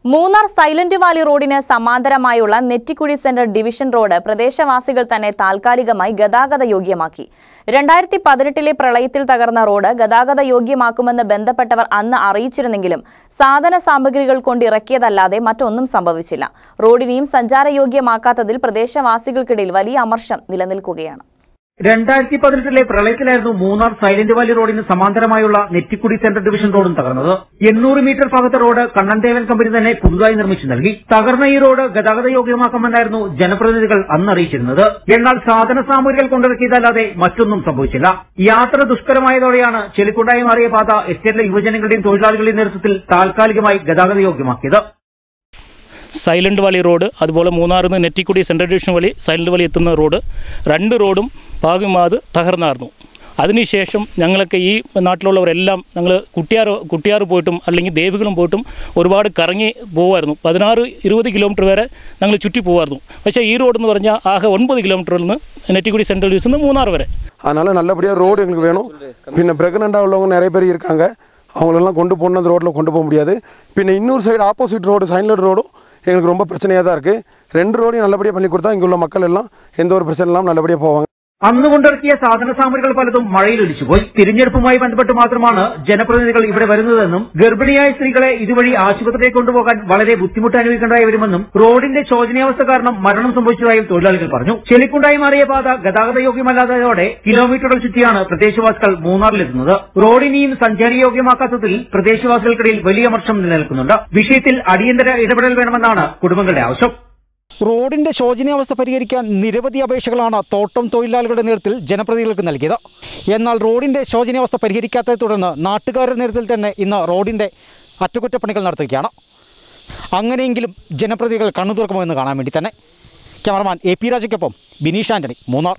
Munnar Silent Valley റോഡിന് സമാന്തരമായുള്ള Nettikkuzhi centre division road പ്രദേശവാസികൾ തന്നെ താൽക്കാലികമായി ഗതാഗത യോഗ്യമാക്കി രണ്ടായിരത്തി പതിനെട്ടിലെ പ്രളയത്തിൽ തകർന്ന റോഡ് ഗതാഗത യോഗ്യമാക്കുമെന്ന് ബന്ധപ്പെട്ടവർ അന്ന് അറിയിച്ചിരുന്നെങ്കിലും സാധന സാമഗ്രികൾ കൊണ്ടിറക്കിയതല്ലാതെ മറ്റൊന്നും സംഭവിച്ചില്ല റോഡിനെയും സഞ്ചാരയോഗ്യമാക്കാത്തതിൽ പ്രദേശവാസികൾക്കിടയിൽ വലിയ അമർഷം നിലനിൽക്കുകയാണ് രണ്ടായിരത്തി പതിനെട്ടിലെ പ്രളയത്തിലായിരുന്നു മൂന്നാർ സൈലന്റ് വാലി റോഡിന് സമാന്തരമായുള്ള നെറ്റിക്കുടി സെൻട്രൽ ഡിവിഷൻ റോഡും തകർന്നത് എണ്ണൂറ് മീറ്റർ ഭാഗത്തെ റോഡ് കണ്ണൻദേവൻ കമ്പനി തന്നെ പുതുതായി നിർമ്മിച്ചു നൽകി തകർന്ന ഈ റോഡ് ഗതാഗത യോഗ്യമാക്കാമെന്നായിരുന്നു ജനപ്രതിനിധികൾ അന്ന് അറിയിച്ചിരുന്നത് എന്നാൽ സാധന സാമഗ്രികൾ കൊണ്ടിറക്കിയതല്ലാതെ മറ്റൊന്നും സംഭവിച്ചില്ല യാത്ര ദുഷ്കരമായതോടെയാണ് ചെളിക്കുണ്ടായി മാറിയ പാത എസ്റ്റേറ്റിലെ യുവജനങ്ങളുടെയും തൊഴിലാളികളുടെയും നേതൃത്വത്തിൽ താൽക്കാലികമായി ഗതാഗത യോഗ്യമാക്കിയത് സൈലന്റ് വാലി റോഡ് അതുപോലെ മൂന്നാറിൽ നിന്ന് നെറ്റിക്കുടി സെൻട്രൽ ഡിവിഷൻ വഴി സൈലന്റ് വാലി എത്തുന്ന റോഡ് രണ്ട് റോഡും ഭാഗമാത് തകർന്നായിരുന്നു അതിനുശേഷം ഞങ്ങളൊക്കെ ഈ നാട്ടിലുള്ളവരെല്ലാം ഞങ്ങൾ കുട്ടിയാർ കുട്ടിയാർ പോയിട്ടും അല്ലെങ്കിൽ ദേവികളും പോയിട്ടും ഒരുപാട് കറങ്ങി പോകുമായിരുന്നു പതിനാറ് ഇരുപത് കിലോമീറ്റർ വരെ ഞങ്ങൾ ചുറ്റി പോകുമായിരുന്നു പക്ഷേ ഈ റോഡ് എന്ന് പറഞ്ഞാൽ ആകെ ഒൻപത് കിലോമീറ്ററിൽ നിന്ന് നെറ്റിക്കുടി சென்ட்ரல் டிவிஷன் നിന്ന് മൂന്നാർ വരെ அதனால் நல்லபடியாக ரோடு எங்களுக்கு வேணும் பின்ன ப்ரெக்னெண்ட்டாக உள்ளவங்க நிறைய பேர் இருக்காங்க அவங்களெல்லாம் கொண்டு போகணும் அந்த ரோட்டில் கொண்டு போக முடியாது பின்ன இன்னொரு சைடு ஆப்போசிட் ரோடு சைன்லட் ரோடும் எங்களுக்கு ரொம்ப பிரச்சனையாக தான் இருக்குது ரெண்டு ரோடையும் நல்லபடியாக பண்ணி கொடுத்தா இங்கே உள்ள மக்கள் எல்லாம் எந்த ஒரு பிரச்சனை இல்லாமல் நல்லபடியாக போவாங்க അന്ന് കൊണ്ടിറക്കിയ സാധന സാമഗ്രികൾ പലതും മഴയിൽ ഒലിച്ചുപോയി തിരഞ്ഞെടുപ്പുമായി ബന്ധപ്പെട്ട് മാത്രമാണ് ജനപ്രതിനിധികൾ ഇവിടെ വരുന്നതെന്നും ഗർഭിണിയായ സ്ത്രീകളെ ഇതുവഴി ആശുപത്രിയിൽ കൊണ്ടുപോകാൻ വളരെ ബുദ്ധിമുട്ട് അനുഭവിക്കേണ്ടതായി വരുമെന്നും റോഡിന്റെ ശോചനീയാവസ്ഥ കാരണം മരണം സംഭവിച്ചതായും തൊഴിലാളികൾ പറഞ്ഞു ചെളിക്കുണ്ടായി മാറിയ പാത ഗതാഗത യോഗ്യമല്ലാത്തതോടെ കിലോമീറ്ററുകൾ ചുറ്റിയാണ് പ്രദേശവാസികൾ മൂന്നാറിലെത്തുന്നത് റോഡിനെയും സഞ്ചാരയോഗ്യമാക്കാത്തതിൽ പ്രദേശവാസികൾക്കിടയിൽ വലിയ അമർഷം നിലനിൽക്കുന്നുണ്ട് വിഷയത്തിൽ അടിയന്തര ഇടപെടൽ വേണമെന്നാണ് കുടുംബങ്ങളുടെ ആവശ്യം റോഡിന്റെ ശോചനീയാവസ്ഥ പരിഹരിക്കാൻ നിരവധി അപേക്ഷകളാണ് തോട്ടം തൊഴിലാളികളുടെ നേതൃത്വത്തിൽ ജനപ്രതിനിധികൾക്ക് നൽകിയത് എന്നാൽ റോഡിന്റെ ശോചനീയാവസ്ഥ പരിഹരിക്കാത്തതെ തുടർന്ന് നാട്ടുകാരുടെ നേതൃത്വത്തിൽ തന്നെ ഇന്ന് റോഡിന്റെ അറ്റകുറ്റപ്പണികൾ നടത്തുകയാണ് അങ്ങനെയെങ്കിലും ജനപ്രതിനിധികൾ കണ്ണു തുറക്കുമോ എന്ന് കാണാൻ വേണ്ടി തന്നെ ക്യാമറമാൻ എ പി രാജയ്ക്കൊപ്പം ബിനീഷ് ആന്റണി മൂന്നാർ